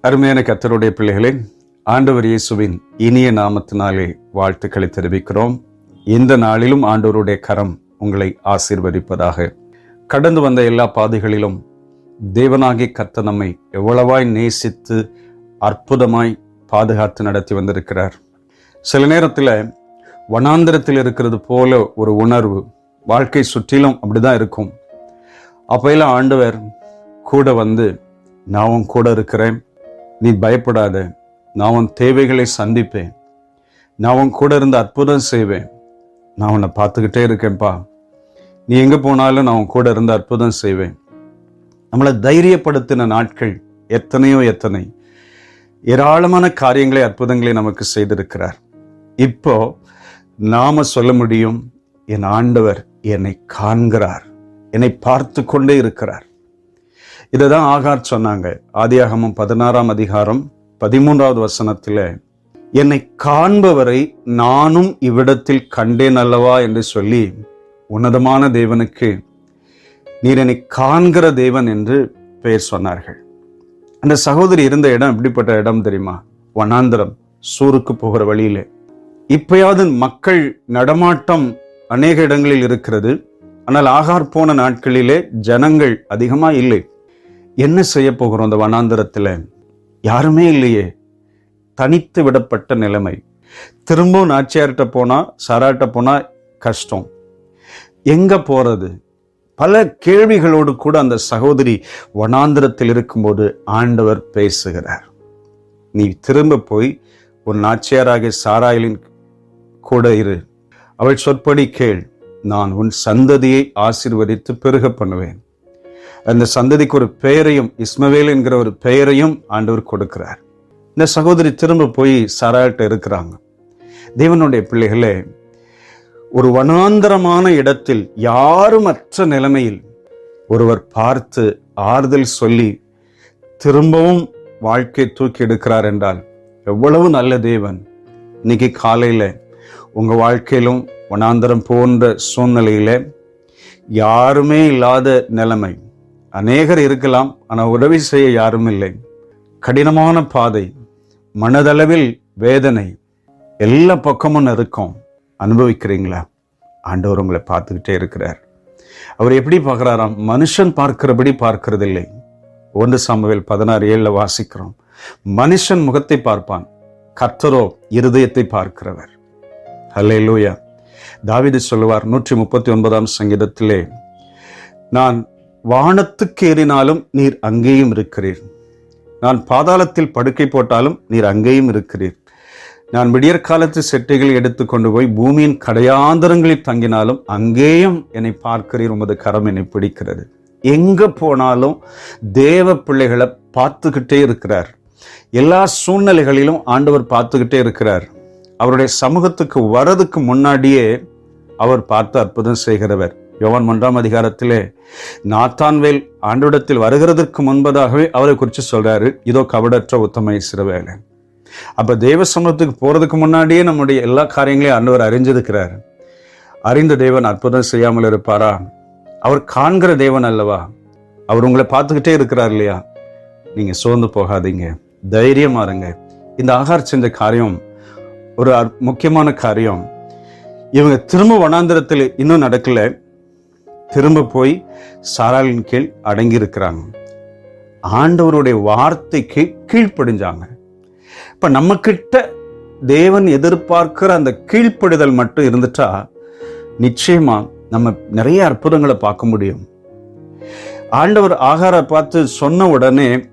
அருமையான கத்தருடைய பிள்ளைகளே ஆண்டவர் இயேசுவின் இனிய நாமத்தினாலே வாழ்த்துக்களை தெரிவிக்கிறோம் இந்த நாளிலும் ஆண்டவருடைய கரம் உங்களை ஆசீர்வதிப்பதாக கடந்து வந்த எல்லா பாதைகளிலும் தேவனாகிய கர்த்தர் நம்மை எவ்வளவாய் நேசித்து அற்புதமாய் பாதுகாத்து நடத்தி வந்திருக்கிறார் சில நேரத்தில் வனாந்திரத்தில் இருக்கிறது போல ஒரு உணர்வு வாழ்க்கை சுற்றிலும் அப்படிதான் இருக்கும் அப்பையெல்லாம் ஆண்டவர் கூட வந்து நான் உன் கூட இருக்கிறேன் நீ பயப்படாத நான் உன் தேவைகளை சந்திப்பேன் நான் உன் கூட இருந்து அற்புதம் செய்வேன் நான் உன்னை பார்த்துக்கிட்டே இருக்கேன்ப்பா நீ எங்கே போனாலும் நான் உன் கூட இருந்து அற்புதம் செய்வேன் நம்மளை தைரியப்படுத்தின நாட்கள் எத்தனையோ எத்தனை ஏராளமான காரியங்களை அற்புதங்களை நமக்கு செய்திருக்கிறார் இப்போ நாம சொல்ல முடியும் என் ஆண்டவர் என்னை காண்கிறார் என்னை பார்த்து கொண்டே இருக்கிறார் இதை தான் ஆகார் சொன்னாங்க ஆதியாகமம் பதினாறாம் அதிகாரம் பதிமூன்றாவது வசனத்தில் என்னை காண்பவரை நானும் இவ்விடத்தில் கண்டேன் அல்லவா என்று சொல்லி உன்னதமான தேவனுக்கு நீர் என்னை காண்கிற தேவன் என்று பெயர் சொன்னார்கள் அந்த சகோதரி இருந்த இடம் எப்படிப்பட்ட இடம் தெரியுமா வனாந்திரம் சூருக்கு போகிற வழியிலே இப்பயாவது மக்கள் நடமாட்டம் அநேக இடங்களில் இருக்கிறது ஆனால் ஆகார் போன நாட்களிலே ஜனங்கள் அதிகமா இல்லை என்ன செய்ய போகிறோம் அந்த வனாந்திரத்தில் யாருமே இல்லையே தனித்து விடப்பட்ட நிலைமை திரும்பவும் நாச்சியார்கிட்ட போனா சாராட்ட போனா கஷ்டம் எங்க போறது பல கேள்விகளோடு கூட அந்த சகோதரி வனாந்திரத்தில் இருக்கும்போது ஆண்டவர் பேசுகிறார் நீ திரும்ப போய் உன் நாச்சியாராகிய சாராயலின் கூட இரு அவள் சொற்படி கேள் நான் உன் சந்ததியை ஆசீர்வதித்து பெருக பண்ணுவேன் அந்த சந்ததிக்கு ஒரு பெயரையும் இஸ்மவேல் என்கிற ஒரு பெயரையும் ஆண்டவர் கொடுக்கிறார் இந்த சகோதரி திரும்ப போய் சாராட்ட இருக்கிறாங்க தேவனுடைய பிள்ளைகளே ஒரு வனாந்தரமான இடத்தில் யாருமற்ற நிலைமையில் ஒருவர் பார்த்து ஆறுதல் சொல்லி திரும்பவும் வாழ்க்கை தூக்கி எடுக்கிறார் என்றால் எவ்வளவு நல்ல தேவன் இன்னைக்கு காலையில உங்க வாழ்க்கையிலும் வனாந்தரம் போன்ற சூழ்நிலையில யாருமே இல்லாத நிலைமை அநேகர் இருக்கலாம் ஆனால் உதவி செய்ய யாரும் இல்லை கடினமான பாதை மனதளவில் வேதனை எல்லா பக்கமும் இருக்கும் அனுபவிக்கிறீங்களா ஆண்டவர் உங்களை பார்த்துக்கிட்டே இருக்கிறார் அவர் எப்படி பார்க்கிறாராம் மனுஷன் பார்க்கிறபடி பார்க்கிறதில்லை ஒன்று சாமுவேல் பதினாறு ஏழில் வாசிக்கிறோம் மனுஷன் முகத்தை பார்ப்பான் கர்த்தரோ இருதயத்தை பார்க்கிறவர் ஹலே லூயா தாவிது சொல்லுவார் நூற்றி முப்பத்தி ஒன்பதாம் சங்கீதத்திலே நான் வானத்துக்கு ஏறினாலும் நீர் அங்கேயும் இருக்கிறீர் நான் பாதாளத்தில் படுக்கை போட்டாலும் நீர் அங்கேயும் இருக்கிறீர் நான் விடியற்காலத்து செட்டைகளை எடுத்து கொண்டு போய் பூமியின் கடையாந்தரங்களில் தங்கினாலும் அங்கேயும் என்னை பார்க்கிறீர் உமது கரம் என்னை பிடிக்கிறது எங்க போனாலும் தேவ பிள்ளைகளை பார்த்துக்கிட்டே இருக்கிறார் எல்லா சூழ்நிலைகளிலும் ஆண்டவர் பார்த்துக்கிட்டே இருக்கிறார் அவருடைய சமூகத்துக்கு வரதுக்கு முன்னாடியே அவர் பார்த்து அற்புதம் செய்கிறவர் யோவான் ஒன்றாம் அதிகாரத்திலே நாத்தான்வேல் ஆண்டோடத்தில் வருகிறதற்கு முன்பதாகவே அவரை குறித்து சொல்றாரு இதோ கபடற்ற உத்தம இஸ்ரவேலன் அப்ப தேவ சமூகத்துக்கு போறதுக்கு முன்னாடியே நம்முடைய எல்லா காரியங்களையும் ஆண்டவர் அறிஞ்சிருக்கிறார் அறிந்த தேவன் அற்புதம் செய்யாமல் இருப்பாரா அவர் காண்கிற தேவன் அல்லவா அவர் உங்களை பார்த்துக்கிட்டே இருக்கிறார் இல்லையா நீங்க சோர்ந்து போகாதீங்க தைரியமா இருங்க இந்த ஆகார் செஞ்ச காரியம் ஒரு அற்- முக்கியமான காரியம் இவங்க திரும்ப வனாந்திரத்தில் இன்னும் நடக்கல திரும்ப போய் சாராளின் கீழ் அடங்கி இருக்கிறாங்க ஆண்டவருடைய வார்த்தைக்கு கீழ்ப்படிஞ்சாங்க இப்ப நம்ம கிட்ட தேவன் எதிர்பார்க்கிற அந்த கீழ்ப்படிதல் மட்டும் இருந்துட்டா நிச்சயமா நம்ம நிறைய அற்புதங்களை பார்க்க முடியும் ஆண்டவர் ஆகார பார்த்து சொன்ன உடனே